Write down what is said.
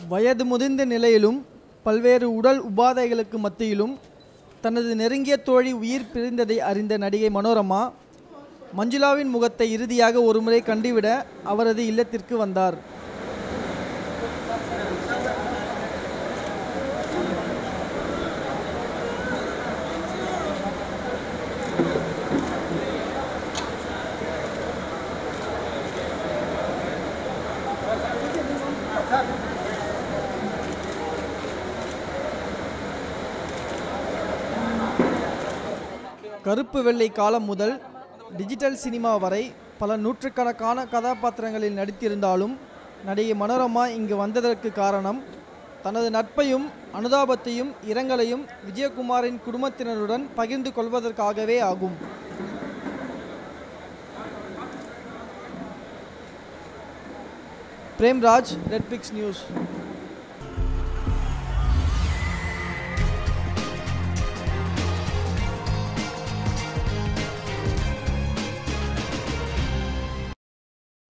வயது முதிர்ந்த நிலையிலும் பல்வேறு உடல் உபாதைகளுக்கு மத்தியிலும் தனது நெருங்கிய தோழி உயிர் பிரிந்ததை அறிந்த நடிகை மனோரமா மஞ்சுளாவின் முகத்தை இறுதியாக ஒருமுறை கண்டுவிட அவரது இல்லத்திற்கு வந்தார் கருப்பு வெள்ளை காலம் முதல் டிஜிட்டல் சினிமா வரை பல நூற்றுக்கணக்கான கதாபாத்திரங்களில் நடித்திருந்தாலும் நடிகை மனோரமா இங்கு வந்ததற்கு காரணம் தனது நட்பையும் அனுதாபத்தையும் இரங்கலையும் விஜயகுமாரின் குடும்பத்தினருடன் பகிர்ந்து கொள்வதற்காகவே ஆகும் பிரேம்ராஜ் ரெட்பிக்ஸ் நியூஸ்